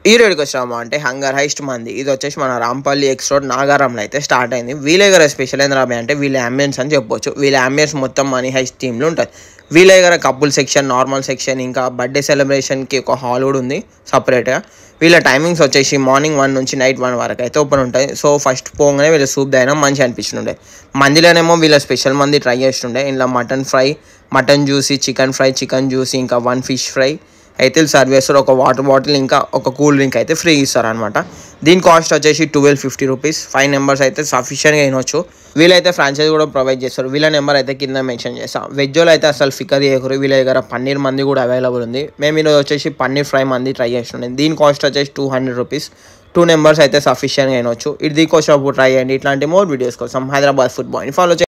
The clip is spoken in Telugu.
ఈ రోడ్కి వచ్చినామా అంటే హంగర్ హైస్ట్ మంది ఇది వచ్చేసి మన రాంపల్లి ఎక్స్ రోడ్ నాగారంలో అయితే స్టార్ట్ అయింది వీళ్ళ దగ్గర స్పెషల్ ఏంది రాబోయే అంటే వీళ్ళ అంబియన్స్ అని చెప్పొచ్చు వీళ్ళ అంబియన్స్ మొత్తం మనీ హైస్ట్ థీమ్లో ఉంటుంది వీళ్ళ దగ్గర కపుల్ సెక్షన్ నార్మల్ సెక్షన్ ఇంకా బర్త్డే సెలబ్రేషన్కి ఒక హాల్ కూడా ఉంది సపరేట్గా వీళ్ళ టైమింగ్స్ వచ్చేసి మార్నింగ్ వన్ నుంచి నైట్ వన్ వరకు అయితే ఓపెన్ ఉంటాయి సో ఫస్ట్ పోగానే వీళ్ళ సూప్ అయినా మంచిగా అనిపిస్తుండే మందిలోనేమో వీళ్ళ స్పెషల్ మంది ట్రై చేస్తుండే ఇంట్లో mutton fry mutton juicy chicken fry chicken juicy ఇంకా వన్ ఫిష్ ఫ్రై అయితే సర్వ్ చేస్తారు ఒక వాటర్ బాటిల్ ఇంకా ఒక కూల్ డ్రింక్ అయితే ఫ్రీ ఇస్తారు అనమాట దీని కాస్ట్ వచ్చేసి twelve fifty rupees five numbers అయితే సఫిషియెంట్గా వినొచ్చు వీళ్ళైతే ఫ్రాంచైజీ కూడా ప్రొవైడ్ చేస్తారు వీళ్ళ నెంబర్ అయితే కింద మెన్షన్ చేస్తాం వెజ్లో అయితే అసలు ఫికర్ చేయకూడదు వీళ్ళ దగ్గర పన్నీర్ మంది కూడా అవైలబుల్ ఉంది మేము ఈరోజు వచ్చేసి పన్నీర్ ఫ్రై మంది ట్రై చేస్తుండే దీని కాస్ట్ వచ్చేసి two hundred rupees two numbers అయితే సఫిషియెంట్గా వినొచ్చు ఇది దీకోసం ట్రై చేయండి ఇట్లాంటి మోర్ వీడియోస్ కోసం హైదరాబాద్ ఫుడ్ బాయ్ని ఫాలో